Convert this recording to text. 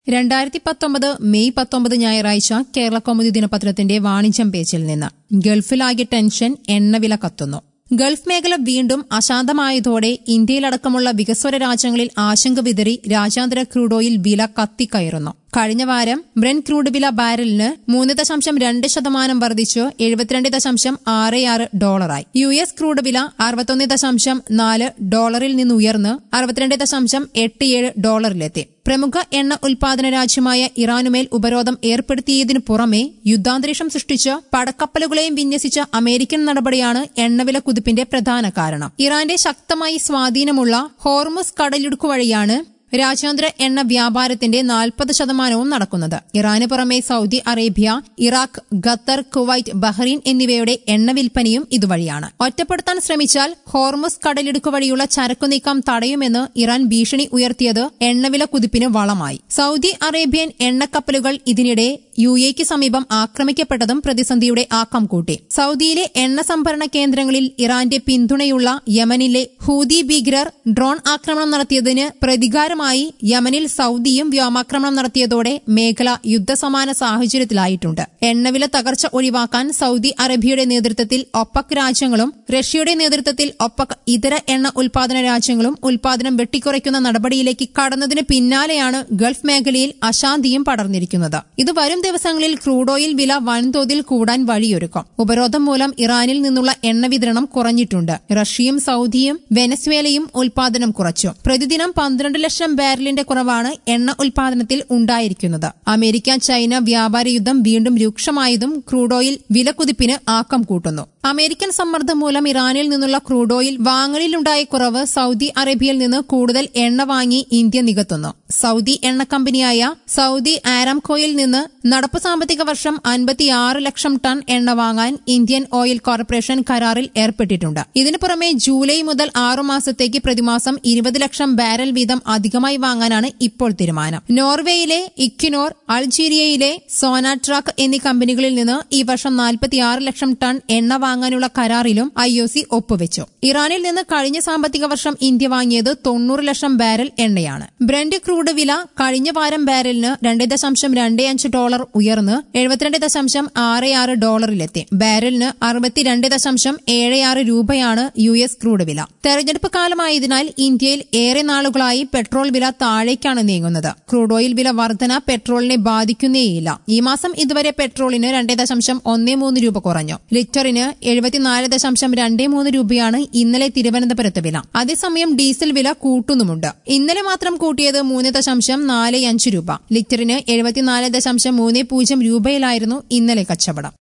രണ്ടായിരത്തി പത്തൊമ്പത് മെയ് പത്തൊമ്പത് ഞായറാഴ്ച കേരള കൗമുദി ദിനപത്രത്തിന്റെ വാണിജ്യം പേജിൽ നിന്ന് ഗൾഫിലാകെ ടെൻഷൻ എണ്ണവില കത്തുന്നു ഗൾഫ് മേഖല വീണ്ടും അശാന്തമായതോടെ ഇന്ത്യയിലടക്കമുള്ള വികസ്വര രാജ്യങ്ങളിൽ ആശങ്ക വിതറി രാജ്യാന്തര ക്രൂഡ് ഓയിൽ വില കത്തിക്കയറുന്നു കഴിഞ്ഞ വാരം ബ്രെൻ ക്രൂഡ് വില ബാരലിന് മൂന്ന് ദശാംശം രണ്ട് ശതമാനം വർദ്ധിച്ചു എഴുപത്തിരണ്ട് ദശാംശം ആറ് ആറ് ഡോളറായി യു എസ് ക്രൂഡ് വില അറുപത്തൊന്ന് ദശാംശം നാല് ഡോളറിൽ നിന്ന് ഉയർന്ന് അറുപത്തിരണ്ട് ദശാംശം എട്ട് ഏഴ് ഡോളറിലെത്തി പ്രമുഖ എണ്ണ ഉൽപാദന രാജ്യമായ ഇറാനുമേൽ ഉപരോധം ഏർപ്പെടുത്തിയതിനു പുറമെ യുദ്ധാന്തരീക്ഷം സൃഷ്ടിച്ച് പടക്കപ്പലുകളെയും വിന്യസിച്ച അമേരിക്കൻ നടപടിയാണ് എണ്ണവില കുതിപ്പിന്റെ പ്രധാന കാരണം ഇറാന്റെ ശക്തമായി സ്വാധീനമുള്ള ഹോർമുസ് കടലിടുക്കു വഴിയാണ് രാജ്യാന്തര എണ്ണ വ്യാപാരത്തിന്റെ നാൽപ്പത് ശതമാനവും നടക്കുന്നത് ഇറാന് പുറമെ Saudi Arabia Iraq Qatar Kuwait Bahrain എന്നിവയുടെ എണ്ണ വിൽപ്പനയും ഇതുവഴിയാണ് ഒറ്റപ്പെടുത്താൻ ശ്രമിച്ചാൽ ഹോർമുസ് കടലിടുക്ക് വഴിയുള്ള ചരക്കു നീക്കം തടയുമെന്ന് ഇറാൻ ഭീഷണി ഉയർത്തിയത് എണ്ണവില കുതിപ്പിന് വളമായി സൌദി അറേബ്യൻ എണ്ണക്കപ്പലുകൾ ഇതിനിടെ യു എക്ക് സമീപം ആക്രമിക്കപ്പെട്ടതും പ്രതിസന്ധിയുടെ ആക്കം കൂട്ടി സൌദിയിലെ എണ്ണ സംഭരണ കേന്ദ്രങ്ങളിൽ ഇറാന്റെ പിന്തുണയുള്ള യമനിലെ ഹൂതി ഭീകരർ ഡ്രോൺ ആക്രമണം നടത്തിയതിന് പ്രതികാരമായി യമനിൽ സൌദിയും വ്യോമാക്രമണം നടത്തിയതോടെ മേഖല യുദ്ധസമാന സാഹചര്യത്തിലായിട്ടുണ്ട് എണ്ണവില തകർച്ച ഒഴിവാക്കാൻ സൌദി അറേബ്യയുടെ നേതൃത്വത്തിൽ ഒപ്പക് രാജ്യങ്ങളും റഷ്യയുടെ നേതൃത്വത്തിൽ ഒപ്പക് ഇതര എണ്ണ ഉൽപാദന രാജ്യങ്ങളും ഉൽപാദനം വെട്ടിക്കുറയ്ക്കുന്ന നടപടിയിലേക്ക് കടന്നതിന് പിന്നാലെയാണ് ഗൾഫ് മേഖലയിൽ അശാന്തിയും പടർന്നിരിക്കുന്നത് ഇത് വരും ദിവസങ്ങളിൽ ക്രൂഡ് ഓയിൽ വില വൻതോതിൽ കൂടാൻ വഴിയൊരുക്കും ഉപരോധം മൂലം ഇറാനിൽ നിന്നുള്ള എണ്ണ വിതരണം കുറഞ്ഞിട്ടുണ്ട് റഷ്യയും സൌദിയും വെനസ്വേലയും ഉൽപാദനം കുറച്ചു പ്രതിദിനം പന്ത്രണ്ട് ലക്ഷം ബാരലിന്റെ കുറവാണ് എണ്ണ ഉൽപാദനത്തിൽ ഉണ്ടായിരിക്കുന്നത് അമേരിക്ക ചൈന വ്യാപാര യുദ്ധം വീണ്ടും രൂക്ഷമായതും ക്രൂഡ് ഓയിൽ വിലക്കുതിപ്പിന് ആക്കം കൂട്ടുന്നു അമേരിക്കൻ സമ്മർദ്ദം മൂലം ഇറാനിൽ നിന്നുള്ള ക്രൂഡ് ഓയിൽ വാങ്ങലിലുണ്ടായ കുറവ് സൌദി അറേബ്യയിൽ നിന്ന് കൂടുതൽ എണ്ണ വാങ്ങി ഇന്ത്യ നികത്തുന്നു സൌദി എണ്ണ കമ്പനിയായ സൌദി ആരാംകോയിൽ നിന്ന് നടപ്പ് സാമ്പത്തിക വർഷം അൻപത്തിയാറ് ലക്ഷം ടൺ എണ്ണ വാങ്ങാൻ ഇന്ത്യൻ ഓയിൽ കോർപ്പറേഷൻ കരാറിൽ ഏർപ്പെട്ടിട്ടുണ്ട് ഇതിനു പുറമെ ജൂലൈ മുതൽ ആറു മാസത്തേക്ക് പ്രതിമാസം ഇരുപത് ലക്ഷം ബാരൽ വീതം അധികമായി വാങ്ങാനാണ് ഇപ്പോൾ തീരുമാനം നോർവേയിലെ ഇക്വിനോർ അൾജീരിയയിലെ സോനാട്രാക്ക് എന്നീ കമ്പനികളിൽ നിന്ന് ഈ വർഷം നാൽപ്പത്തിയാറ് ലക്ഷം ടൺ എണ്ണ വാങ്ങാനുള്ള കരാറിലും ഐ ഒ സി ഒപ്പുവെച്ചു ഇറാനിൽ നിന്ന് കഴിഞ്ഞ സാമ്പത്തിക വർഷം ഇന്ത്യ വാങ്ങിയത് തൊണ്ണൂറ് ലക്ഷം ബാരൽ എണ്ണയാണ് ബ്രന്റ് ക്രൂഡ് വില കഴിഞ്ഞ വാരം ബാരലിന് രണ്ട് ദശാംശം രണ്ട് അഞ്ച് ഡോളർ ഉയർന്ന് എഴുപത്തിരണ്ട് ദശാംശം ആറ് ആറ് ഡോളറിലെത്തി ബാരലിന് അറുപത്തിരണ്ട് ദശാംശം ഏഴ് ആറ് രൂപയാണ് യു എസ് ക്രൂഡ് വില തെരഞ്ഞെടുപ്പ് കാലമായതിനാൽ ഇന്ത്യയിൽ ഏറെ നാളുകളായി പെട്രോൾ വില താഴേക്കാണ് നീങ്ങുന്നത് ക്രൂഡ് ഓയിൽ വില വർധന പെട്രോളിനെ ബാധിക്കുന്നേയില്ല ഈ മാസം ഇതുവരെ പെട്രോളിന് രണ്ട് ദശാംശം ഒന്ന് മൂന്ന് രൂപ കുറഞ്ഞു ലിറ്ററിന് എഴുപത്തിനാല് ദശാംശം രണ്ട് മൂന്ന് രൂപയാണ് ഇന്നലെ തിരുവനന്തപുരത്ത് വില അതേസമയം ഡീസൽ വില കൂട്ടുന്നുമുണ്ട് ഇന്നലെ മാത്രം കൂട്ടിയത് മൂന്ന് ദശാംശം നാല് അഞ്ച് രൂപ ലിറ്ററിന് എഴുപത്തിനാല് ദശാംശം മൂന്ന് പൂജ്യം രൂപയിലായിരുന്നു ഇന്നലെ കച്ചവടം